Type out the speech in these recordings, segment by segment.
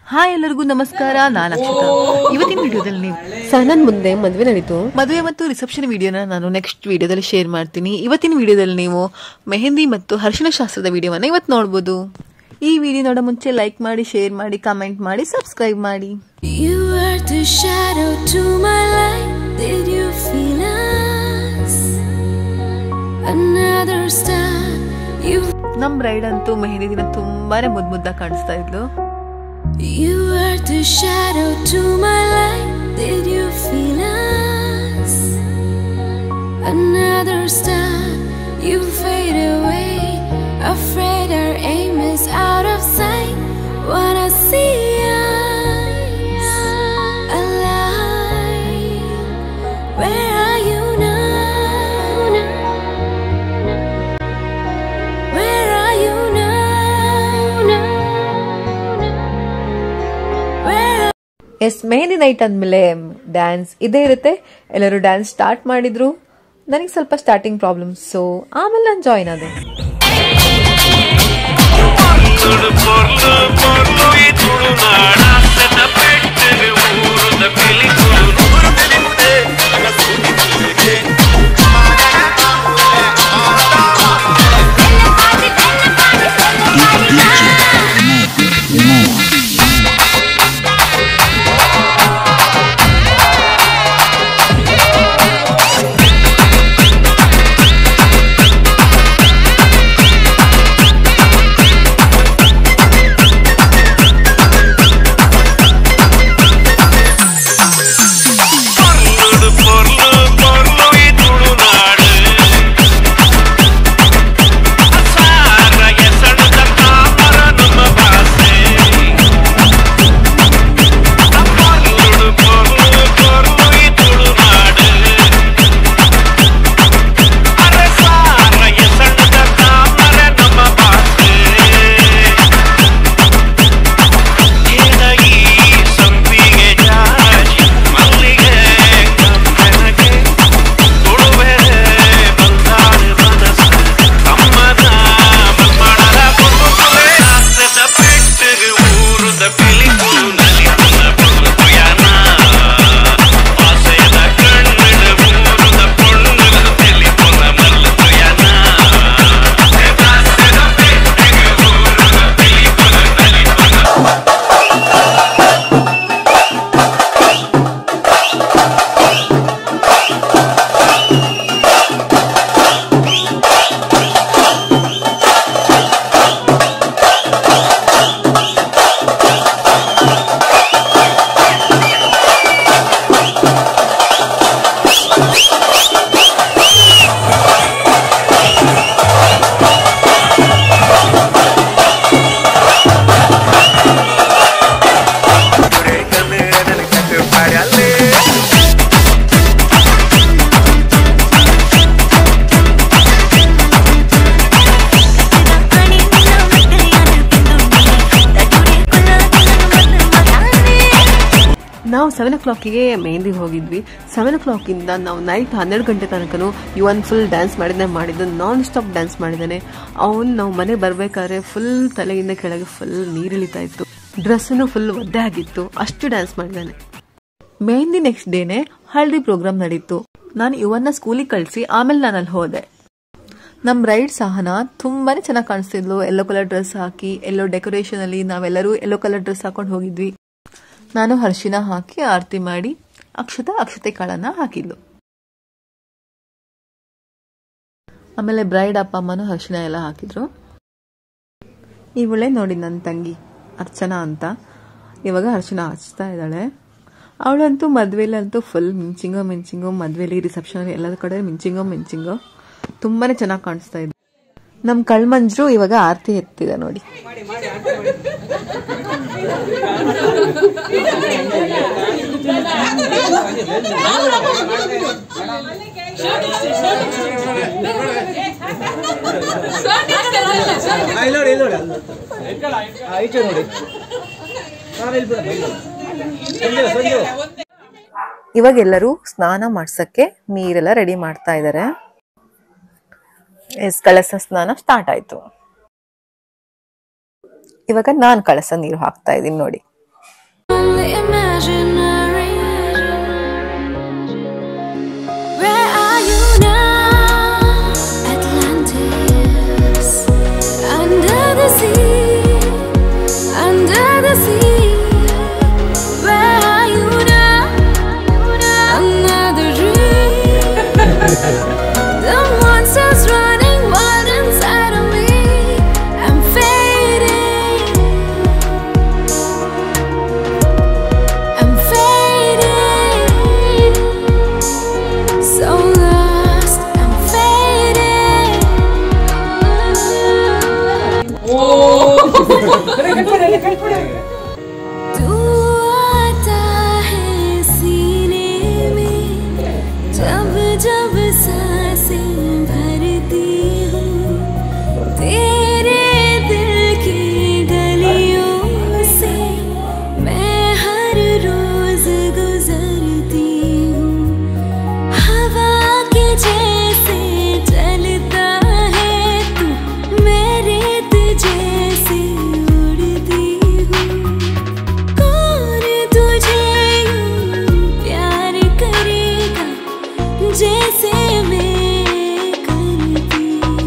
Hi ಎಲ್ಲರಿಗೂ ನಮಸ್ಕಾರ ನಾನು ಅಕ್ಷತಾ ಇವತ್ತಿನ ವಿಡಿಯೋದಲ್ಲಿ ನೀವು ಸಹನನ್ ಮುಂದೆ ಮದ್ವೆ ನಡೀತು ಮದುವೆ ಮತ್ತು ರಿಸೆಪ್ಷನ್ ವಿಡಿಯೋನ ನಾನು ನೆಕ್ಸ್ಟ್ ವಿಡಿಯೋದಲ್ಲಿ ಶೇರ್ ಮಾಡ್ತೀನಿ ಇವತ್ತಿನ ವಿಡಿಯೋದಲ್ಲಿ ನೀವು ಮೆಹಂದಿ ಮತ್ತು ಹರ್ಷಿನ ಶಾಸ್ತ್ರದ ವಿಡಿಯೋವನ್ನ ಇವತ್ತು ನೋಡ್ಬೋದು ಈ ವಿಡಿಯೋ ನೋಡೋ ಮುಂಚೆ ಲೈಕ್ ಮಾಡಿ ಶೇರ್ ಮಾಡಿ ಕಮೆಂಟ್ ಮಾಡಿ ಸಬ್ಸ್ಕ್ರೈಬ್ ಮಾಡಿ You are the shadow to my light. Did you feel us? Another star. You, ನಮ್ ಬ್ರೈಡ್ ಅಂತೂ ಮೆಹಂದಿ ದಿನ ತುಂಬಾನೇ ಮುದ್ ಮುದ್ದಾಗಿ ಕಾಣಿಸ್ತಾ ಇದ್ಲು you are the shadow to my light. Did you feel us? Another star. You fade away. Afraid our aim is out of sight. Wanna see us alive? Where are you now? Where are you now? Where are yes mehndi night ಅಂದ್ಮೇಲೆ dance ಇದೇ ಇರುತ್ತೆ ಎಲ್ಲರೂ dance start ಮಾಡಿದ್ರು ನನಗೆ ಸ್ವಲ್ಪ starting problem so ಆಮೇಲೆ ನಾನು join ಆದೆ పొర్లు పొర్లు పొర్లు ఈ తుడునాడ సెత పెట్టెను ఊరుద పిలికులు నూరు తెలిముదే పొర్లు పొర్లు పొర్లు ఈ తుడునాడు సార ఎసడుద కాపర నమ బాసే పొర్లు పొర్లు పొర్లు ఈ తుడునాడు అరే సార ఎసడుద కాపర నమ బాసే ಏನಾಗಿ ಸಂಪಿಗೆ ಜಾಜಿ ಮಲ್ಲಿಗೆ ಕಪ್ಪೆನಗೆ ತುಳುವೆರೆ ಬಂದಾಳು ಮನಸ್ಸು ಕಮ್ಮನ ಮಮ್ಮಡರ ಬೊಂಬುಲೆ ಆಸೆದ ಪೆಟ್ಟಿಗೆ ಊರುದ ಪಿಲಿಕುಲು ನಲಿಪುನ ಬುರುಕುಯನ ಆಸೆದ ಕಣ್ಣಿನ ಊರುದ ಪೊಣ್ಣುಗ ತಿಳಿಪುನ ಮಲ್ಲುಕುಯನ ಆಸೆದ ಪೆಟ್ಟಿಗೆ ಊರುದ ಪಿಲಿಕುಲು ನಲಿಪುನ ನಾವು ಸೆವೆನ್ ಓ ಕ್ಲಾಕಿಗೆ ಮೆಹಂದಿ ಹೋಗಿದ್ವಿ ಸೆವೆನ್ ಓ ಕ್ಲಾಕಿಂದ ನಾವು ನೈಟ್ ಹನ್ನೆರಡು ಗಂಟೆ ತನಕನೂ ಇವನ್ ಫುಲ್ ಡ್ಯಾನ್ಸ್ ಮಾಡಿದ್ದೆ ಮಾಡಿದ್ದು ನಾನ್ ಸ್ಟಾಪ್ ಡ್ಯಾನ್ಸ್ ಮಾಡಿದ್ದಾನೆ ಅವನು ನಾವು ಮನೆ ಬರಬೇಕಾದ್ರೆ ಫುಲ್ ತಲೆಯಿಂದ ಕೆಳಗೆ ಫುಲ್ ನೀರಿಳಿತಾ ಇತ್ತು ಡ್ರೆಸ್ಸನ್ನು ಫುಲ್ ಒದ್ದೆ ಆಗಿತ್ತು ಅಷ್ಟು ಡ್ಯಾನ್ಸ್ ಮಾಡಿದ್ದಾನೆ ಮೆಹಂದಿ ನೆಕ್ಸ್ಟ್ ಡೇನೆ ಹಲ್ದಿ ಪ್ರೋಗ್ರಾಮ್ ನಡೀತು ನಾನು ಇವನ್ನ ಸ್ಕೂಲಿಗೆ ಕಳಿಸಿ ಆಮೇಲೆ ನಾನು ಅಲ್ಲಿ ಹೋದೆ ನಮ್ಮ ರೈಡ್ ಸಹನ ತುಂಬಾನೇ ಚೆನ್ನಾಗಿ ಕಾಣಿಸ್ತಿದ್ಲು ಯೆಲ್ಲೋ ಕಲರ್ ಡ್ರೆಸ್ ಹಾಕಿ ಎಲ್ಲೋ ಡೆಕೋರೇಷನ್ ಅಲ್ಲಿ ನಾವೆಲ್ಲರೂ ಯೆಲ್ಲೋ ಕಲರ್ ಡ್ರೆಸ್ ಹಾಕೊಂಡು ಹೋಗಿದ್ವಿ ನಾನು ಹರ್ಷಿನ ಹಾಕಿ ಆರತಿ ಮಾಡಿ ಅಕ್ಷತ ಅಕ್ಷತೆ ಕಾಳನ್ನ ಹಾಕಿದ್ಲು ಆಮೇಲೆ ಬ್ರೈಡ್ ಅಪ್ಪ ಅಮ್ಮನೂ ಹರ್ಷಿನ ಎಲ್ಲ ಹಾಕಿದ್ರು ಇವಳೆ ನೋಡಿ ನನ್ನ ತಂಗಿ ಅರ್ಚನಾ ಅಂತ ಇವಾಗ ಹರ್ಷಿನ ಹಚ್ತಾ ಇದ್ದಾಳೆ ಅವಳಂತೂ ಮದ್ವೆಲಂತೂ ಫುಲ್ ಮಿಂಚಿಂಗೋ ಮಿಂಚಿಂಗೋ ಮದ್ವೆಲಿ ರಿಸೆಪ್ಷನ್ ಎಲ್ಲ ಕಡೆ ಮಿಂಚಿಂಗೋ ಮಿಂಚಿಂಗೋ ತುಂಬಾನೇ ಚೆನ್ನಾಗಿ ಕಾಣಿಸ್ತಾ ಇದ್ದೆ ನಮ್ ಕಳ್ಮಂಜ್ರು ಇವಾಗ ಆರತಿ ಎತ್ತಿದೆ ನೋಡಿ ಇಲ್ಲೋಡಿ ಇಲ್ಲೋಡಿ ಆಯ್ತು ನೋಡಿ ಸಂಜೆ ಸಂಜೆ ಇವಾಗ ಎಲ್ಲರೂ ಸ್ನಾನ ಮಾಡ್ಸಕ್ಕೆ ನೀರೆಲ್ಲ ರೆಡಿ ಮಾಡ್ತಾ ಇದ್ದಾರೆ ಎಸ್ ಕಳಸ ಸ್ನಾನ ಸ್ಟಾರ್ಟ್ ಆಯ್ತು ಇವಾಗ ನಾನ್ ಕಳಸ ನೀರು ಹಾಕ್ತಾ ಇದ್ದೀನಿ ನೋಡಿ only imaginary. Where are you now? Atlantis. Under the sea. Under the sea. Where are you now? Another dream. the monster's running wild inside of me. I'm fading. I'm fading. So lost. I'm fading. तू आता है सीने में जब जब सांसें भरती हूँ तेरे दिल की गलियों से मैं हर रोज गुजरती हूँ हवा के जैसे चलता है तू मेरे जैसे उड़ती हूँ कौन तुझे यूं प्यार करेगा जैसे मैं करती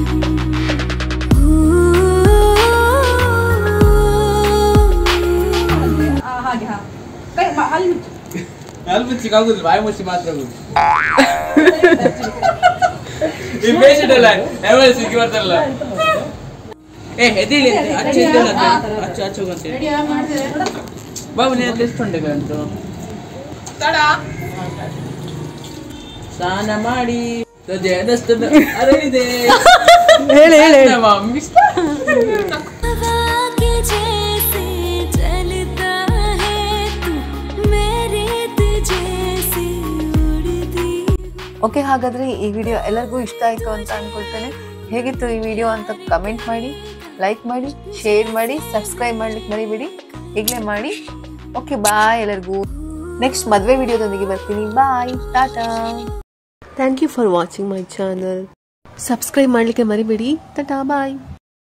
हूँ ಹಾಗೆ ಹಾ ಕೈ ಮ- ಅಲ್ಲಿ ಮುಚ್ಚು. ಅಲ್ಲಿ ಮುಚ್ಚಿಗೆ ಆಗುದಿಲ್ಲ ಬಾಯಿ ಮುಚ್ಚಿ ಮಾತ್ರ ಆಗುದು ಈ ಪೇಷಂಟ್ ಅಲ್ಲ ಎಮರ್ಜೆನ್ಸಿ ಬರ್ತಾರಲ್ಲ ಏ ಎದೇಳಿ ಅಚ್ಚ ಎದ್ದೇಳು ಅಂತ. ಅಚ್ಚ ಅಚ್ಚ ಹೋಗಂತೆ ಬಾಬು ನೀನು ಎಷ್ಟು ಉಂಟೆ ಗಂಟು ಸ್ನಾನ ಮಾಡಿ ಜಯದಸ್ತದ ಅರಳಿದೆ ಹೇಳಿ ಹೇಳಿ ನಮ್ಮ ಮಿಸ್ हवा के जैसे चलता है तू मेरे जैसे उड़ती ಓಕೆ ಹಾಗಾದ್ರೆ ಈ ವಿಡಿಯೋ ಎಲ್ಲರಿಗೂ ಇಷ್ಟ ಆಯ್ತು ಅಂತ ಅನ್ಕೊಳ್ತೇನೆ ಹೇಗಿತ್ತು ಈ ವಿಡಿಯೋ ಅಂತ ಕಮೆಂಟ್ ಮಾಡಿ ಲೈಕ್ ಮಾಡಿ ಶೇರ್ ಮಾಡಿ ಸಬ್ಸ್ಕ್ರೈಬ್ ಮಾಡ್ಲಿಕ್ಕೆ ಮರಿಬೇಡಿ ಈಗಲೇ ಮಾಡಿ ಓಕೆ ಬಾಯ್ ಎಲ್ಲರಿಗೂ ನೆಕ್ಸ್ಟ್ ಮದುವೆ ವಿಡಿಯೋದೊಂದಿಗೆ ಬರ್ತೀನಿ ಬಾಯ್ ಟಾಟಾ thank you for watching my channel subscribe ಮಾಡಲಿಕ್ಕೆ ಮರಿಬೇಡಿ ಟಾಟಾ ಬಾಯ್